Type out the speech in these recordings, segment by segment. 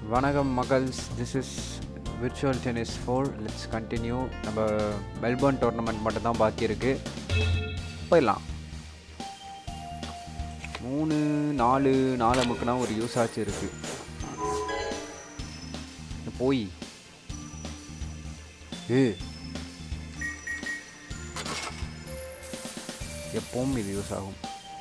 வணக்கம் மகள்ஸ் this is virtual tennis four let's continue நம்ம மெல்பர்ன் டோர்னமெண்ட் மட்டும் தான் பாக்கி இருக்கு போயிடலாம் மூணு நாலு நாலு அமுக்குனா ஒரு யூஸ் ஆச்சு இருக்கு போய் ஏ எப்பவும் இது யூஸ் ஆகும்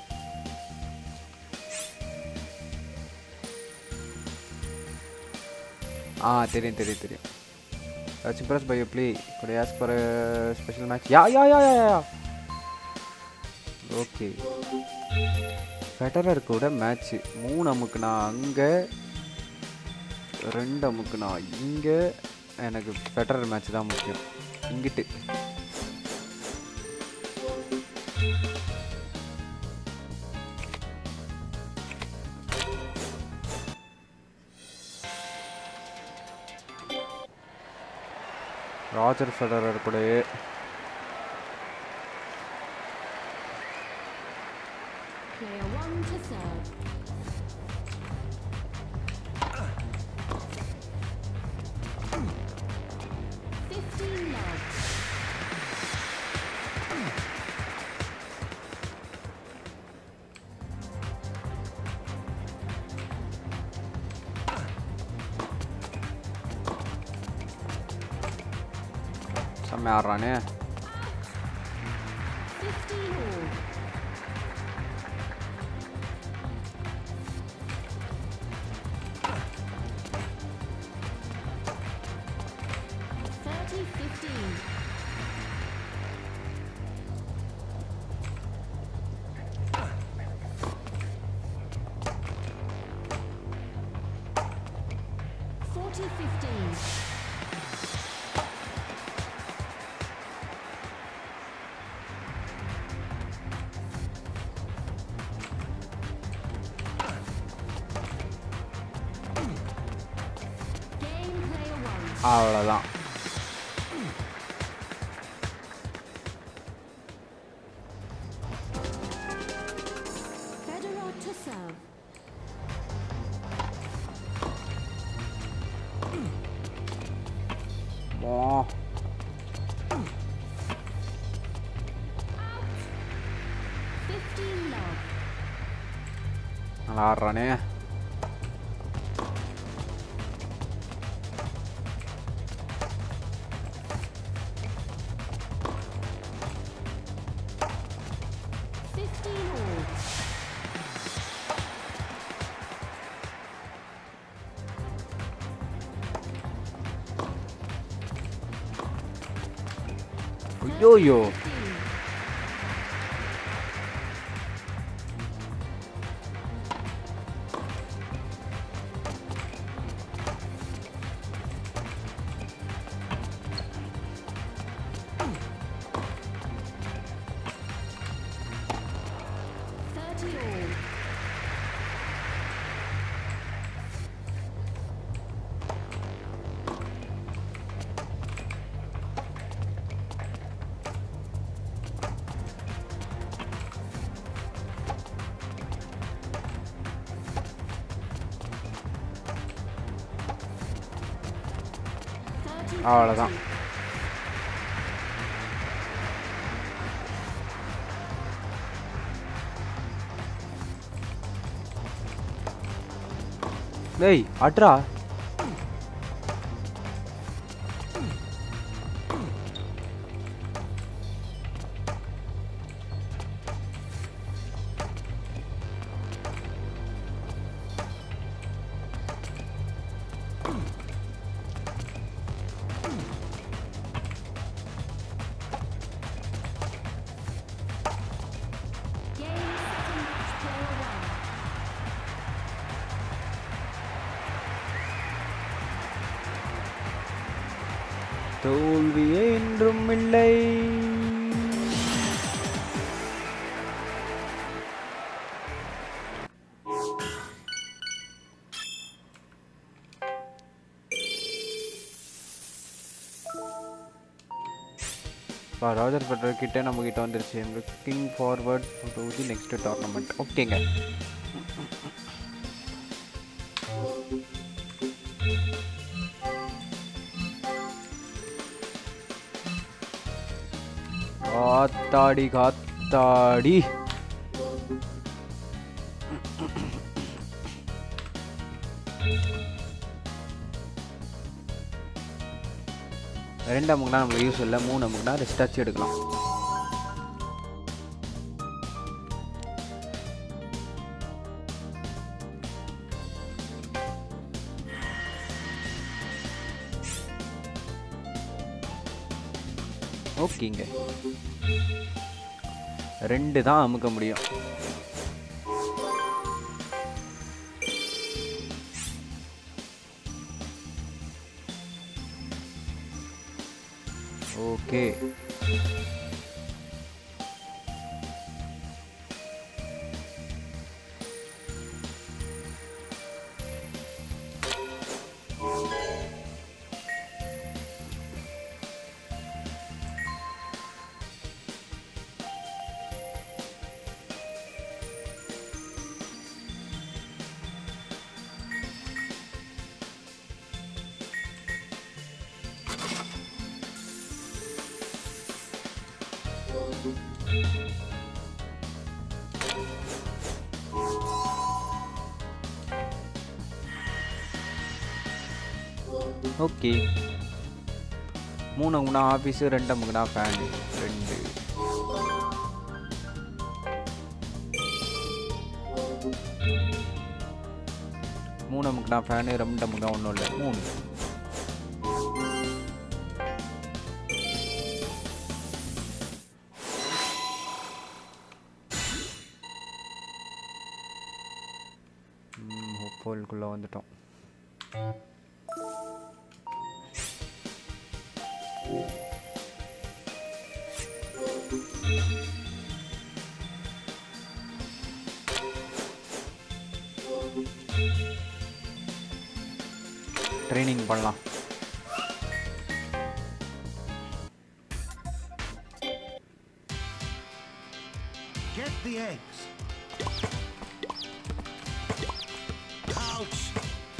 ஆ தெரியும் தெரியும் தெரியும் That's impressed by your play. Could I ask for a special match? Yeah, yeah, yeah, yeah, yeah. Okay Federer கூட மேட்ச்சு மூணு அமுக்குனா அங்கே ரெண்டு அமுக்குனா இங்கே எனக்கு ஃபெடரர் மேட்ச் தான் முக்கியம் இங்கிட்டு ராஜர் ஃபெடரர் கூடயே Player one to serve. Fifteen love. செம்ம ஆடுறானே Fifteen all. Thirty fifteen. Forty fifteen. Game player one. அவ்வளோதான் Federer to serve. வா Fifteen love. நல்லா ஆடுறானே Fifteen all. ஐயோயோ 15. Thirty all. Thirty. அவ்வளோதான் டேய் அட்ரா Game second match player one. தோல்வி என்றும் இல்லை இப்போ ராஜர் ஃபெடரர் கிட்ட நம்ம கிட்ட வந்துருச்சு looking forward to the next tournament ஓகேங்க காத்தாடி காத்தாடி ரெண்டு அமுக்குனா நம்மளுக்கு யூஸ் இல்லை மூணு அமுக்குனா ரெஸ்டாச்சு எடுக்கலாம் ஓகேங்க ரெண்டு தான் அமுக்க முடியும் ஓகே ஓகே மூணு அமுக்குனா ஆஃபீஸு ரெண்டு அமுக்குனா ஃபேனு ரெண்டு மூணு அமுக்குனா ஃபேனு ரெண்டு அமுக்குனா ஒன்றும் இல்லை மூணு ஹோல்குள்ளே வந்துட்டோம் ட்ரைனிங் பண்ணலாம் Get the eggs. Ouch!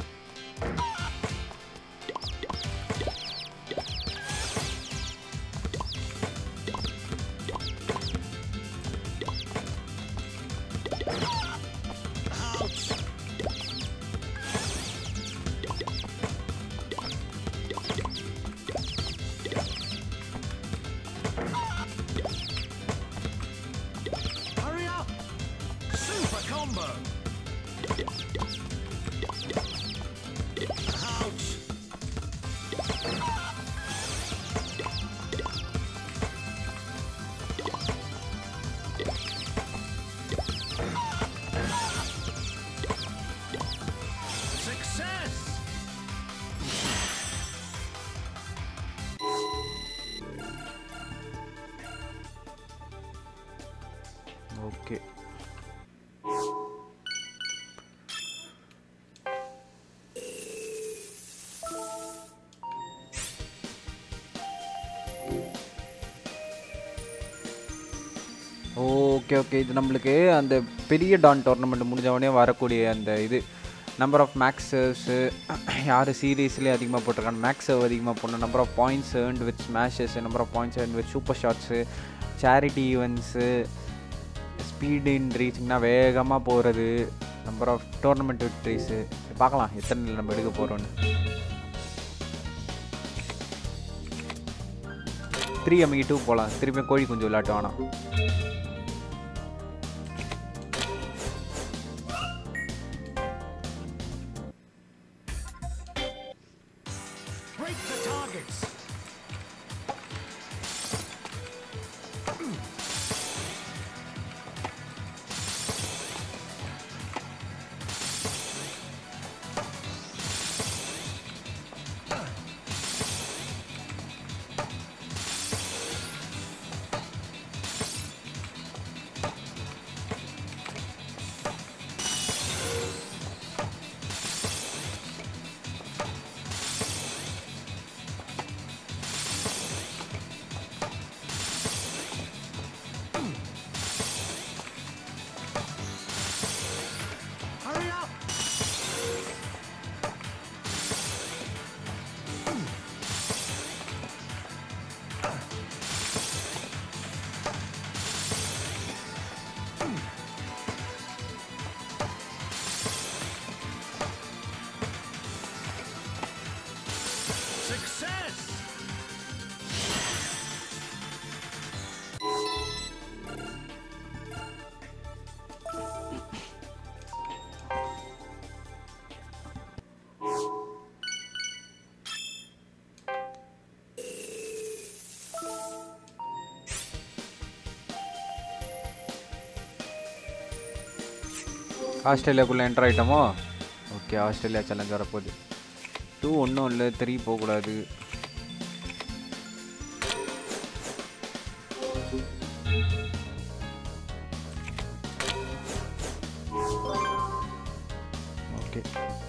Ouch! Hurry up! Super combo! Ouch! Success! Okay okay okay இது நம்மளுக்கு அந்த பெரிய டான் டோர்னமெண்ட் முடிஞ்ச உடனே வரக்கூடிய அந்த இது நம்பர் ஆஃப் மேக்ஸ் சர்வ்ஸு யார் சீரீஸ்லேயே அதிகமாக போட்டிருக்காங்க மேக்ஸ் சர்வ் அதிகமாக போடணும் number of points earned with smashes number of points earned with super shots charity events speed in ரீச்சிங்னா வேகமாக போகிறது நம்பர் ஆஃப் டோர்னமெண்ட் விக்ட்ரிஸு பார்க்கலாம் எத்தனை நம்ம எடுக்க போகிறோன்னு த்ரீ எம்இ டூ போகலாம் திருப்பி கோழி குஞ்சு விளையாட்டு வேணாம் Break the targets! ஆஸ்திரேலியாக்குள்ளே என்டர் ஆகிட்டோமோ ஓகே ஆஸ்திரேலியா சேலஞ்ச் வரப்போகுது டூ ஒன்றும் இல்லை த்ரீ போகக்கூடாது ஓகே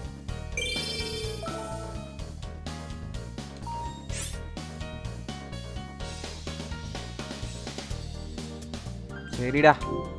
சரிடா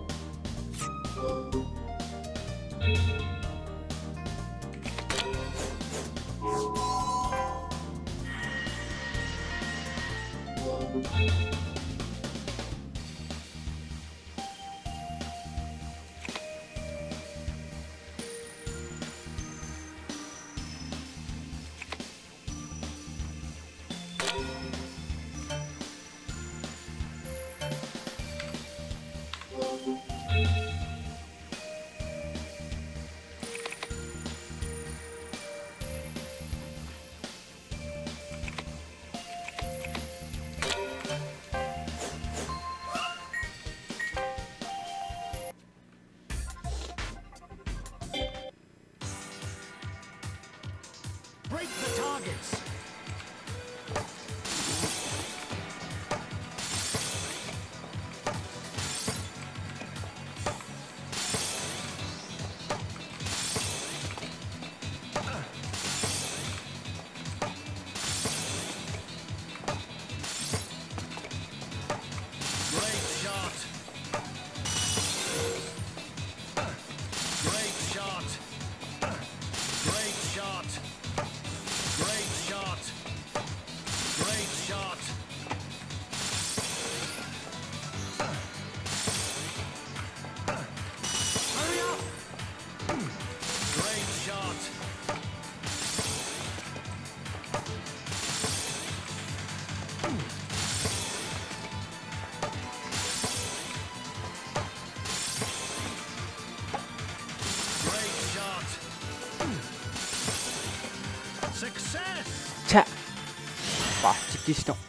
Break the targets. Great shot. Great shot. Great shot. Great shot. Great shot. Hurry up. Great shot. Great shot. Success. ச்சே பா சிக்கிச்சிட்டோம்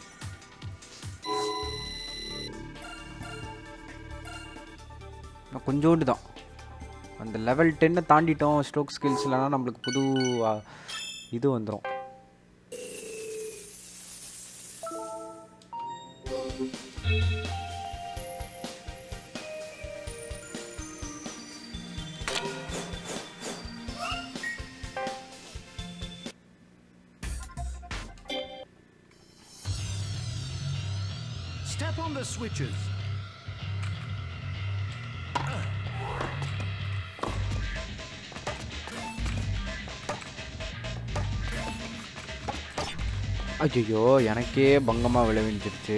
இன்னும் கொஞ்சோண்டு தான் அந்த லெவல் டென்னை தாண்டிட்டோம் ஸ்ட்ரோக் ஸ்கில்ஸ் இல்லைனா நம்மளுக்கு புது ஆ, இது வந்துடும் Step on the switches. ஐயோ எனக்கே பங்கமாக விளைவிஞ்சிருச்சு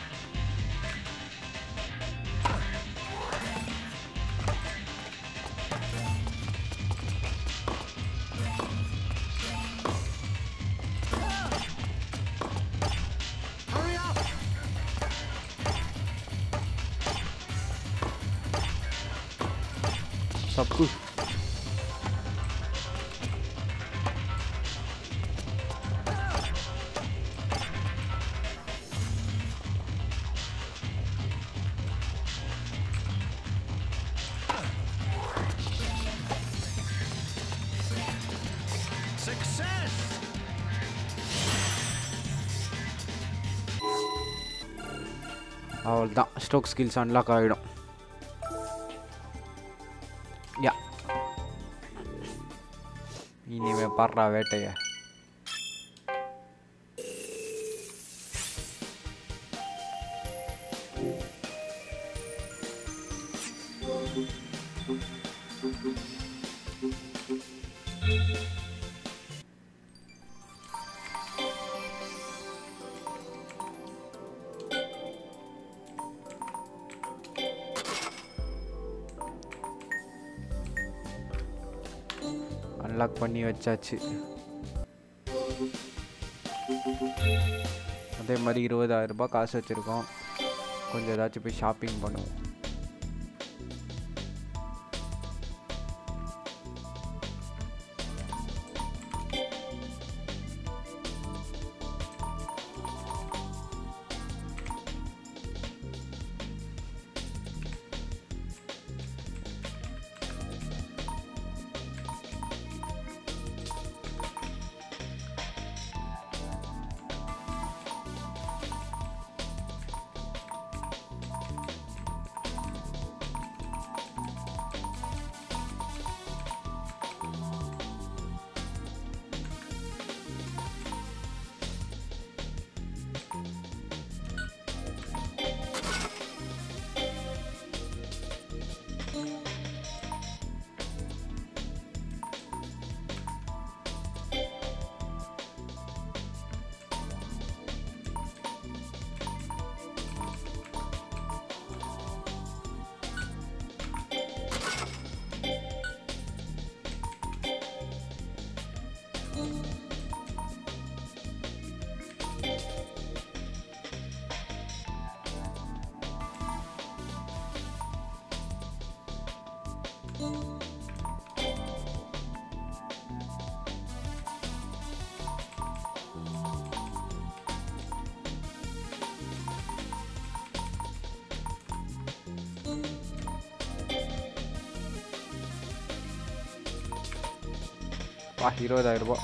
Hurry up. சப்பு Success. அவ்வளோதான் ஸ்ட்ரோக் ஸ்கில்ஸ் அன்லாக் ஆகிடும் யா இனிமே பாடுறா வேட்டைய அன்லாக் பண்ணி வச்சாச்சு அதே மாதிரி இருபதாயிரம் ரூபாய் காசு வச்சுருக்கோம் கொஞ்சம் ஏதாச்சும் போய் ஷாப்பிங் பண்ணுவோம் வா இருபதாயிரம் ரூபாய்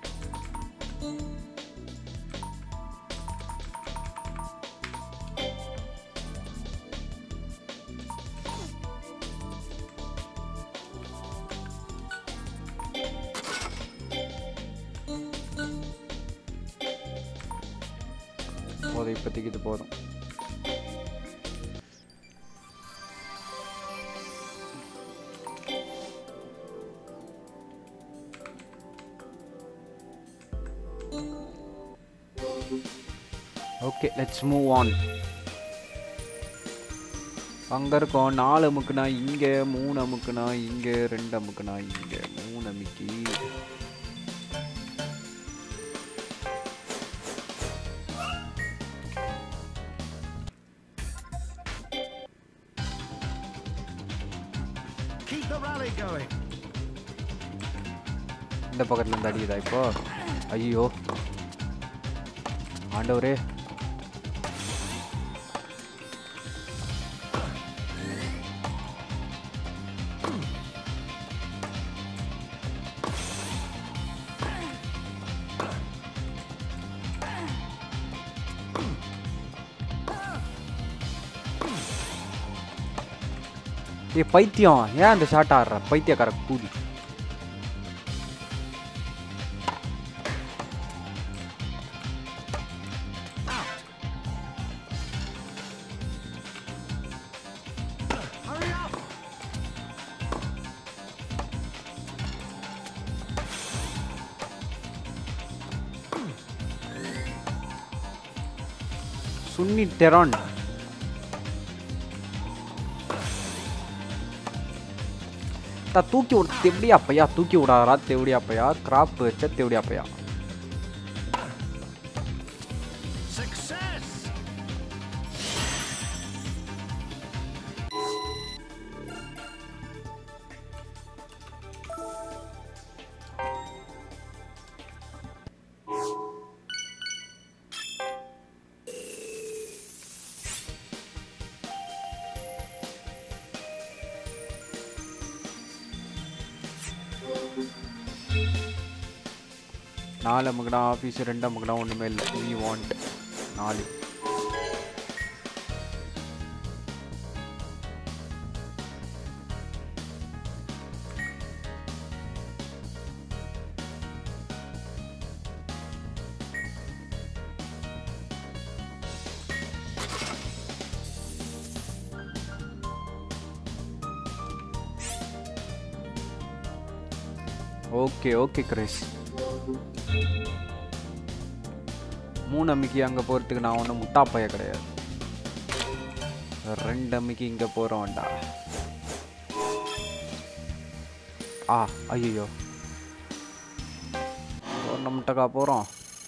போதும் இப்போதைக்கு இது போதும் ஓகே லெட்ஸ் மூவ் ஆன் அங்கே இருக்கோம் நாலு அமுக்குனா இங்கே மூணு அமுக்குனா இங்கே ரெண்டு அமுக்குனா இங்கே மூணு அமுக்கி Keep the rally going. இந்த பக்கத்துல இருந்து அடிக்குதா இப்போ ஐயோ ஆண்டவரே ஏ பைத்தியம் ஏன் அந்த ஷாட் ஆடுற பைத்தியக்கார கூலி Hurry up. சுன்னி டெரான் தா தூக்கி விட தெவடியா அப்பையா தூக்கி விடாரா தெவடியா அப்பையா கிராப் வச்ச தெவடியா அப்பையா Success. நாலு அமுக்குனா ஆஃபீஸ் ரெண்டு அமுக்குனா ஒன்றுமே இல்லை வி வாண்ட் நாலு ஓகே ஓகே கிரேஸ் மூணு அம்மிக்கு அங்கே போகிறதுக்கு நான் ஒன்றும் முட்டாப்பைய கிடையாது ரெண்டு அம்மிக்கு இங்கே போகிறோம்டா ஆ ஐயோ நம்மட்டக்கா போகிறோம்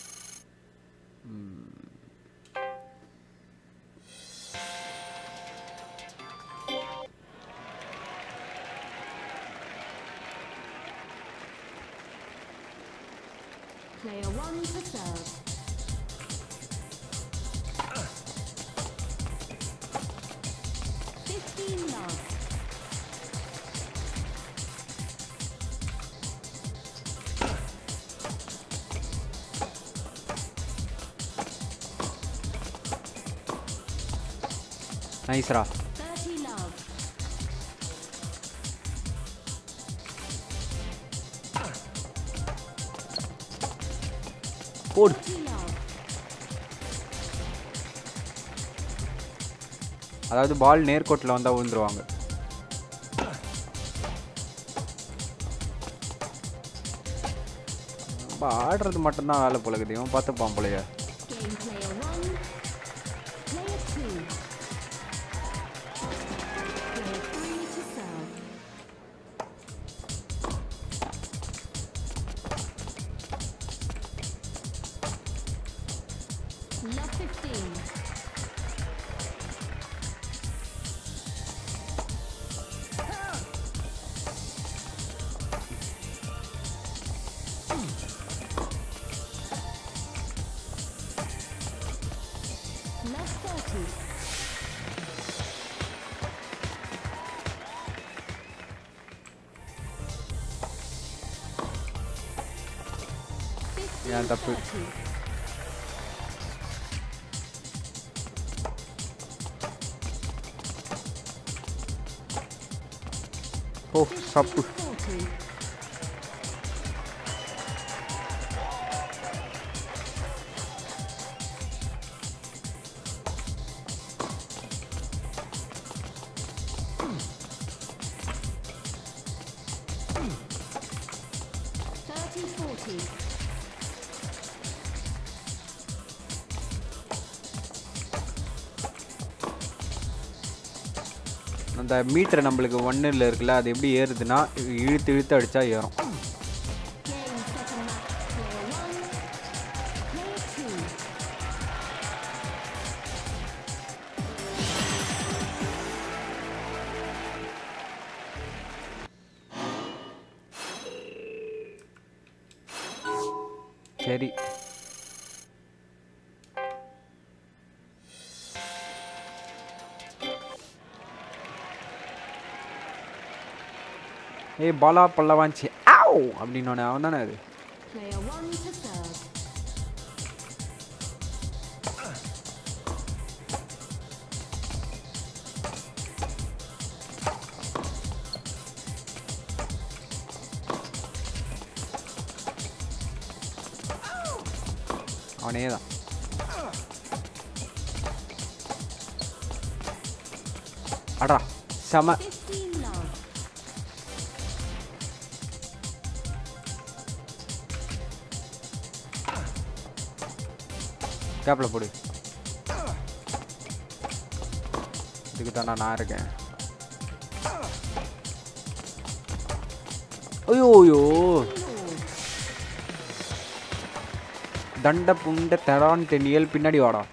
Player one to serve. Fifteen love. நைஸ்ரா Thirty love. போடு Forty love. அதாவது பால் நேர்கோட்டில் வந்தால் விழுந்துருவாங்க நம்ம ஆடுறது மட்டும்தான் வேலை போலக்குது இவன் பார்த்துப்பான் போலயே Game player one. Player two. Player three to serve. Love fifteen. Love thirty. ஏன் தப்பு ஓ தப்பு Thirty forty. அந்த மீட்டர் நம்மளுக்கு ஒன்றில் இருக்குல்ல அது எப்படி ஏறுதுன்னா இது இழுத்து இழுத்து அடித்தா ஏறும் Playing second match. Player one. Player two. சரி ஏய் பாலா பல்லவாஞ்சி ஆவ் அப்படின்னு அவன் தானே அது Player one to serve. அவனே தான் அடா செம Fifteen love. கேப்பில் போடு இதுக்கு தாண்டா நான் இருக்கேன் ஐயோ ஐயோ தண்ட புண்ட தரான் தென்னியல் பின்னாடி வாடா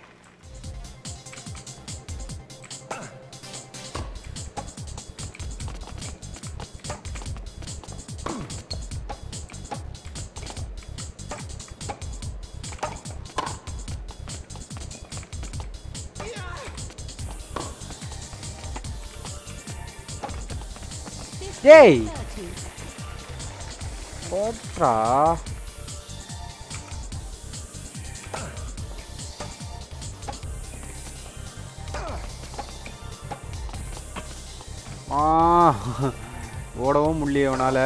ஏய் Thirty. போட்ரா ஆ ஓடவும் முடியல அவனால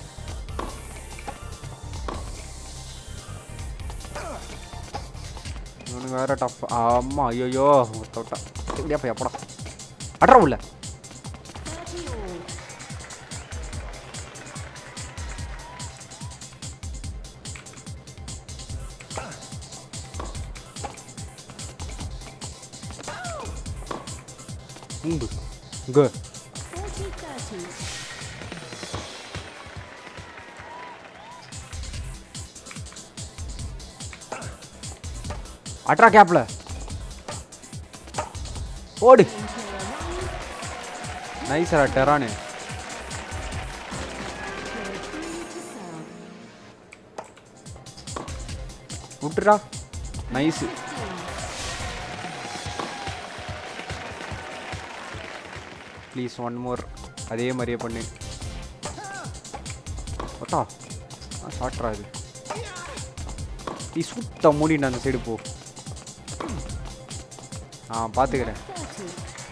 இவனுக்கு வேற டஃப் ஆமா ஐயோ தொட்டா எப்படியா போய் எப்படா அட்ரா உள்ள Thirty all. உண்டு இங்க Forty thirty. அட்ரா கேப்ல ஓடு Player one. நைஸரா டெரானு Player two to serve. விட்டுறா nice Fifteen. Please one more அதே மாதிரியே பண்ணு ஒட்டா ஆ ஷார்ட்ரா இது நீ சுத்த மூடிட்டு அந்த சைடு போ ஆ பார்த்துக்கிறேன் Thirty.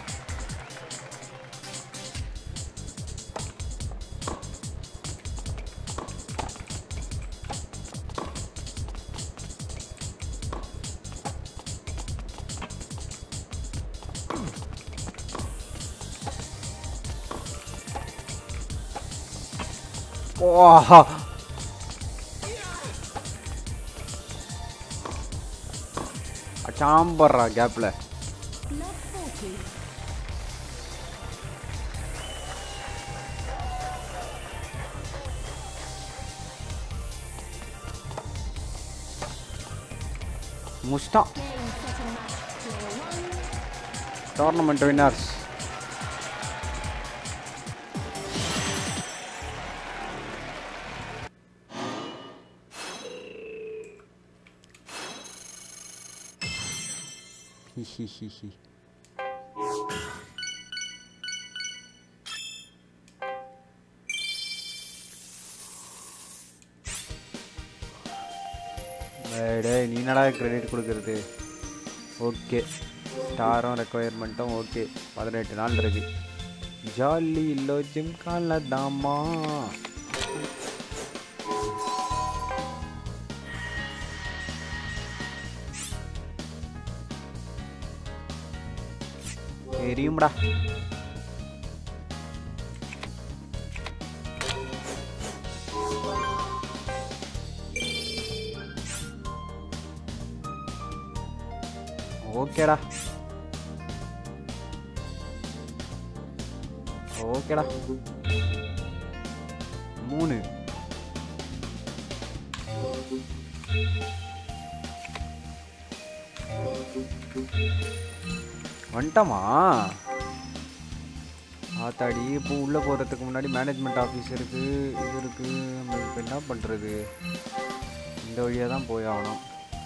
ஓஹா சாம்பர்றா கேப்பில் Love forty. முஸ்டான் Playing second match. Player one. Tournament winners ஹிஹிஹிஹி. ஏய் டேய் நீ என்னடா கிரெடிட் கொடுக்குறது ஓகே ஸ்டாரும் ரெக்குவயர்மெண்ட்டும் ஓகே பதினெட்டு நாள் இருக்கு ஜாலி இல்லோ ஜிம் கால தாமா எரியும்டா ஓகேடா ஓகேடா மூணு வந்துட்டோமா ஆத்தாடி இப்போ உள்ளே போகிறதுக்கு முன்னாடி மேனேஜ்மெண்ட் ஆஃபீஸ் இருக்குது இது இருக்குது நம்ம இப்போ என்ன பண்ணுறது இந்த வழியாக தான் போய் ஆகணும்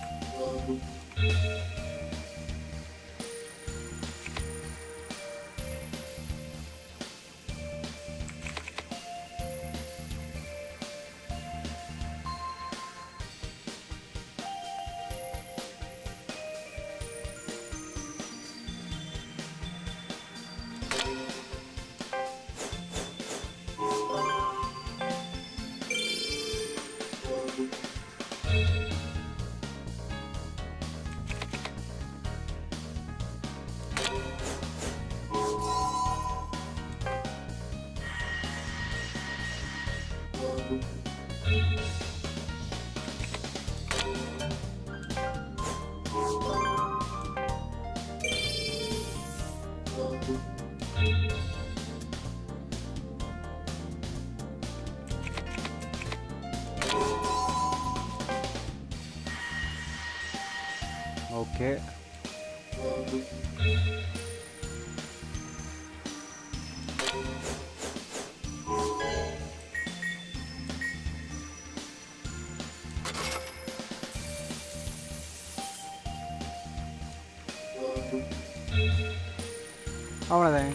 ஓகே அவ்வளோதான்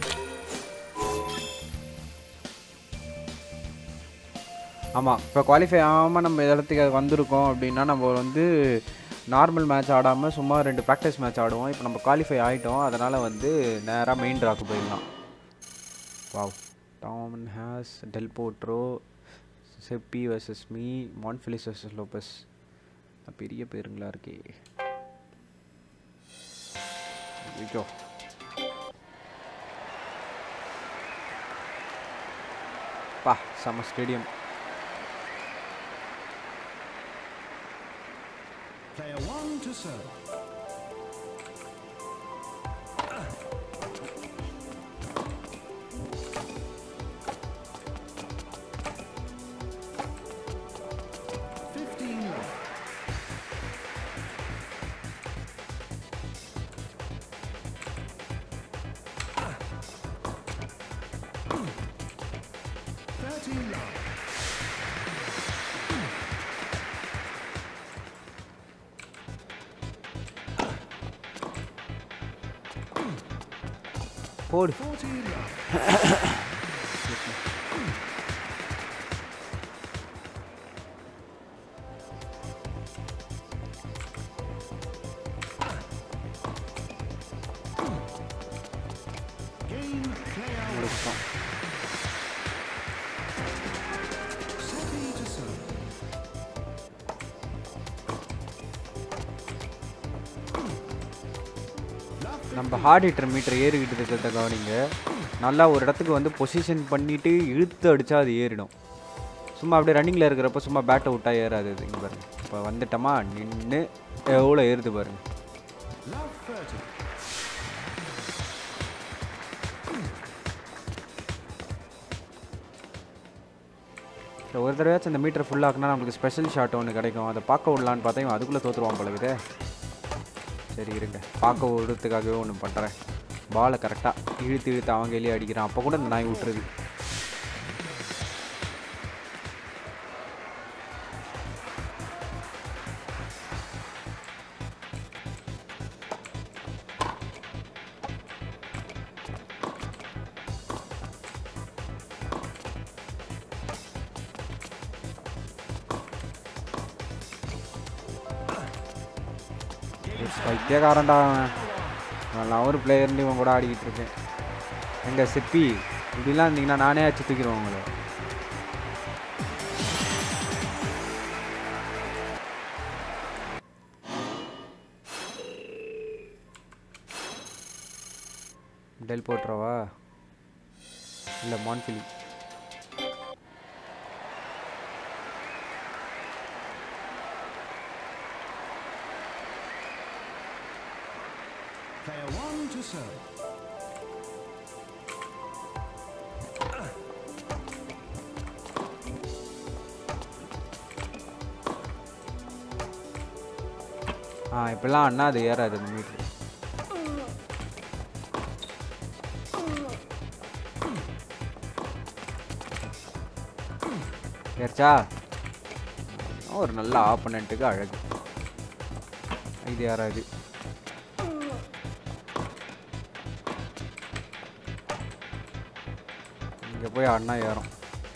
ஆமாம் இப்போ குவாலிஃபை ஆகாமல் நம்ம இடத்துக்கு வந்திருக்கோம் அப்படின்னா நம்ம வந்து நார்மல் மேட்ச் ஆடாமல் சும்மா ரெண்டு ப்ராக்டிஸ் மேட்ச் ஆடுவோம் இப்போ நம்ம குவாலிஃபை ஆகிட்டோம் அதனால் வந்து நேராக மெயின் ட்ராக்கு போயிடலாம் wow damn has Del Potro Seppi versus me Monfils versus Lopez பெரிய பேருங்களா இருக்கே ஐயோ பா செம்ம stadium Player one to serve. Fifteen left. Thirteen left. போடு Fourteen left. Game player one. முடிச்சிட்டோம் Seti to serve. Love நம்ம ஹார்ட் ஹீட்டர் மீட்டர் ஏறிக்கிட்டு இருக்கிறத கவனிங்க நல்லா ஒரு இடத்துக்கு வந்து பொசிஷன் பண்ணிட்டு இழுத்து அடித்தா அது ஏறிடும் சும்மா அப்படியே ரன்னிங்கில் இருக்கிறப்ப சும்மா பேட்டை விட்டா ஏறாது அது இங்கே பாருங்க இப்போ வந்துட்டோமா நின்று எவ்வளோ ஏறுது பாருங்க Love 30. இல்லை ஒரு தடவையாச்சும் அந்த மீட்டர் ஃபுல்லாக்குனா நம்மளுக்கு ஸ்பெஷல் ஷாட் ஒன்று கிடைக்கும் அதை பார்க்க விடலான்னு பார்த்தா இவன் அதுக்குள்ளே தோற்றுருவான் பழகுதே சரி இருங்க பார்க்க விடுறதுக்காகவே ஒன்று பண்ணுறேன் பாலை கரெக்டாக இழுத்து இழுத்து அவங்க கையிலேயே அடிக்கிறான் அப்போ கூட இந்த நாய் விட்டுருது பைத்தியக்காரன்டா அவன் நான் ஒரு பிளேயர்னு இவன் கூட ஆடிக்கிட்டு இருக்கேன் எங்க சிப்பி இப்படிலாம் இருந்தீங்கன்னா நானே அடிச்சு தூக்கிடுவேன் உங்களை டெல் போட்டுறவா இல்லை மான்ஃபிலி Player one to serve. ஆ இப்படிலாம் அண்ணா அது ஏறாது அந்த மீட்ரு ஏறிச்சா ஒரு நல்ல ஆப்பனண்ட்டுக்கு அழகு இது யாராது இங்கே போய் அண்ணா ஏறும்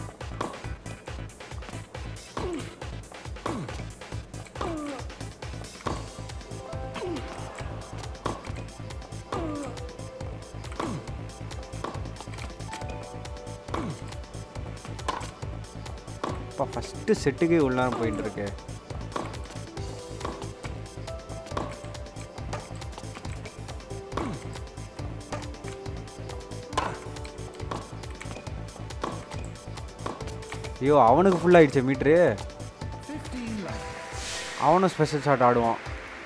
இப்போ ஃபஸ்ட்டு செட்டுக்கே உள்ள நேரம் போயிட்டு இருக்கு ஐயோ அவனுக்கு ஃபுல் ஆயிடுச்சு மீட்ரு 15 left. அவனும் ஸ்பெஷல் ஷாட் ஆடுவான்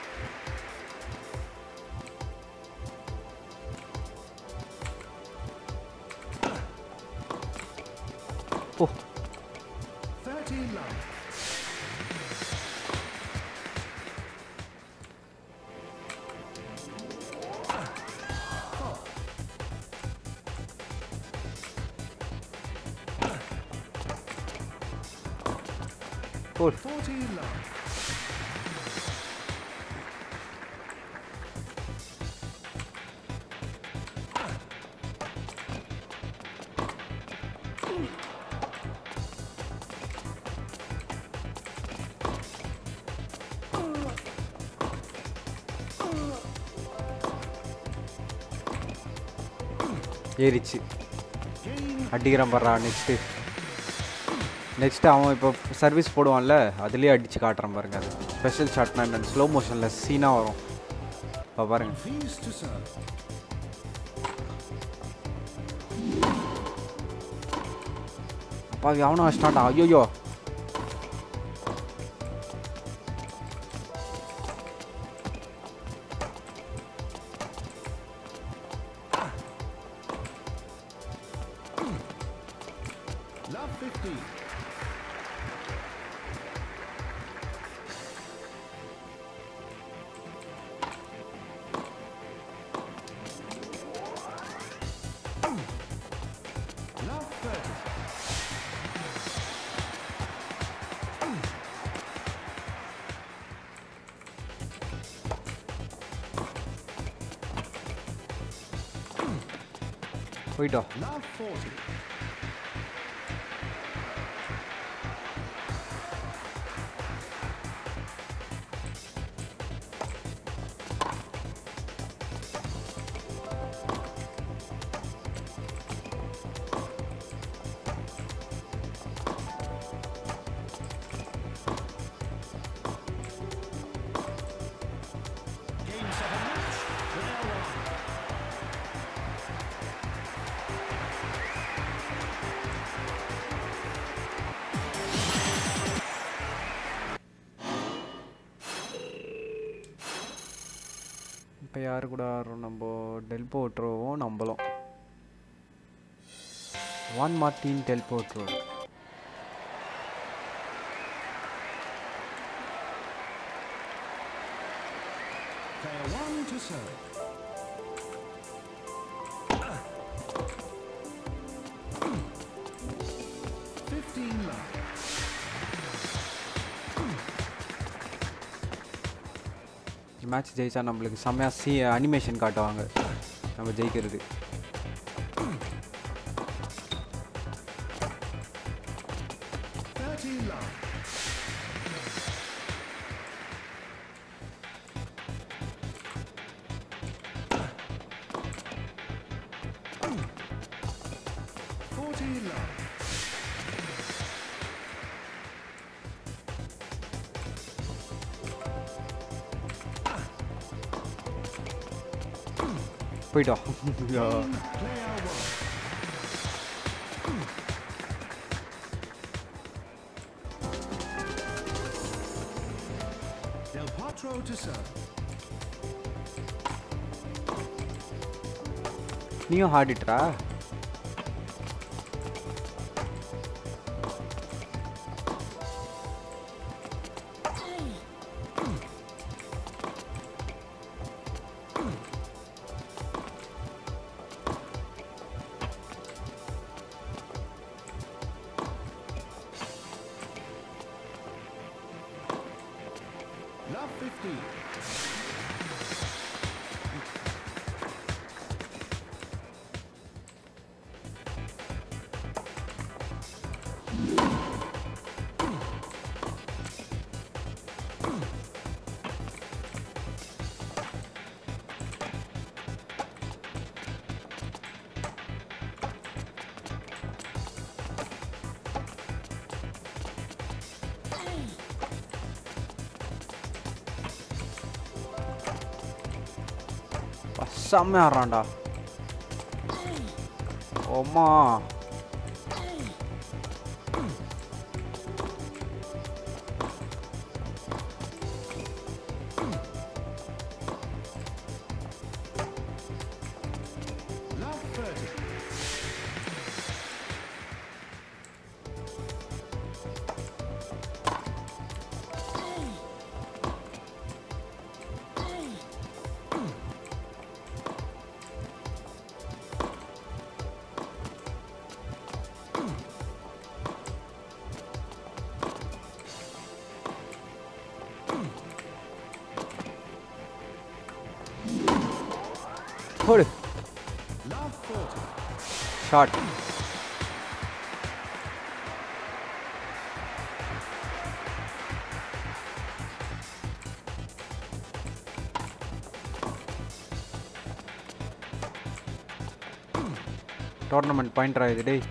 ஓ 13 left. ஓ 14 left. ஏறிச்சு Game அடிக்கிறான் பாடுறா நெக்ஸ்ட்டு நெக்ஸ்ட்டு அவன் இப்போ சர்வீஸ் போடுவான்ல அதுலேயே அடித்து காட்டுறான் பாருங்க அது ஸ்பெஷல் ஷாட்னா என்ன ஸ்லோ மோஷனில் சீனாக வரும் இப்போ பாருங்க fees to serve. அப்பா அவனும் அடிச்சிட்டான்டா ஐயோயோ Love 15. Love 30. போயிட்டோம் Love 40. Game seven match. Player one. இப்போ யாரு கூட ஆடுறோம் நம்ம டெல் போட்டுருவோம் நம்மளும் ஒன் மார்டின் டெல் போட்டுருவோம் Player one to serve. Fifteen love. Match ஜெயிச்சா நம்மளுக்கு செம்மையாக சி அனிமேஷன் காட்டுவாங்க நம்ம ஜெயிக்கிறது Thirteen love. Milan. போயிட்டோம் யா. Player one. Del Potro to serve. நீயும் ஆடிட்டரா Love 15. செம்மையா ஆடுறான்டா ஓமா Love 30. போடு Love 40. ஷார்ட் டோர்னமெண்ட் பாயிண்டரா இது டேய்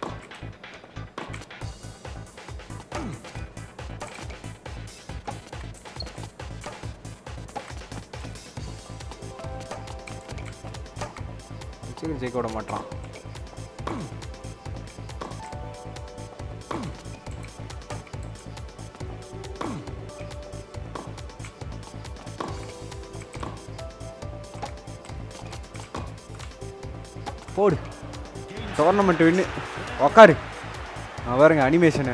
சீக்கிரம் ஜெயிக்க விட மாட்டான் போடு டோர்னமெண்ட் வின்னு உக்காரு நான் பாருங்க அனிமேஷனு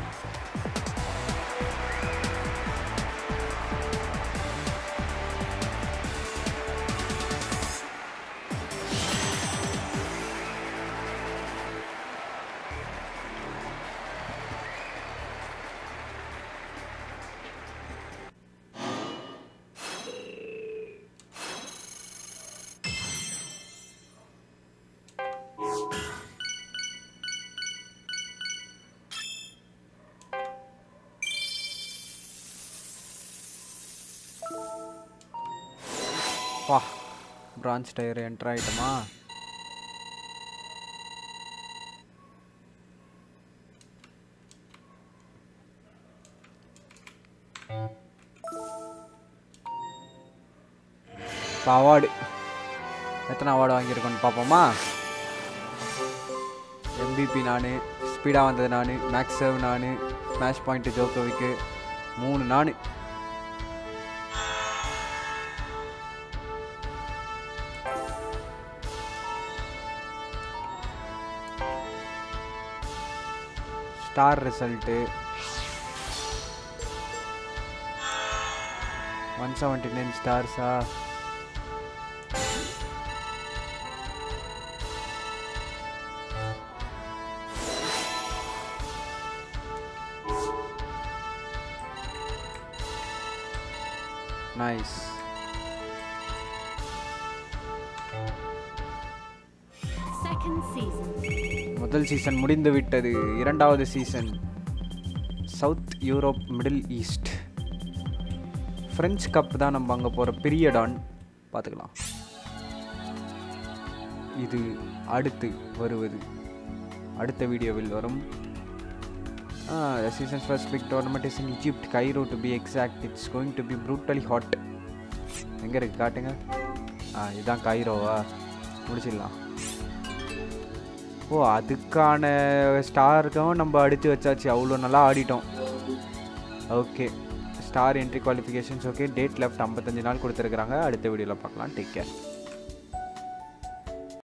வா பிரான்ச் டயர் என்டர் ஆயிட்டோமா இப்போ அவார்டு எத்தனை அவார்டு வாங்கியிருக்கோன்னு பார்ப்போமா எம்பிபி நான் ஸ்பீடாக வந்தது நான் மேக்ஸ் சேவ் நான் ஸ்மாஷ் பாயிண்ட் ஜோக்கோவிக்கு மூணு நான் star result one seventy nine ஸ்டார்ஸா நைஸ் Second season. முதல் சீசன் முடிந்து விட்டது இரண்டாவது சீசன் South Europe Middle East French cup தான் நம்ம அங்கே போகிற பீரியடான் பார்த்துக்கலாம் இது அடுத்து வருவது அடுத்த வீடியோவில் வரும் seasons first big tournament is in Egypt Cairo to be exact it's going to be brutally hot எங்கே இருக்கு காட்டுங்க ஆ இதுதான் கைரோவா முடிச்சிடலாம் ஓ அதுக்கான ஸ்டாருக்கும் நம்ம அடித்து வச்சாச்சு அவ்வளோ நல்லா ஆடிட்டோம் okay star entry qualifications okay date left ஐம்பத்தஞ்சு நாள் கொடுத்துருக்குறாங்க அடுத்த வீடியோவில் பார்க்கலாம் டேக் கேர்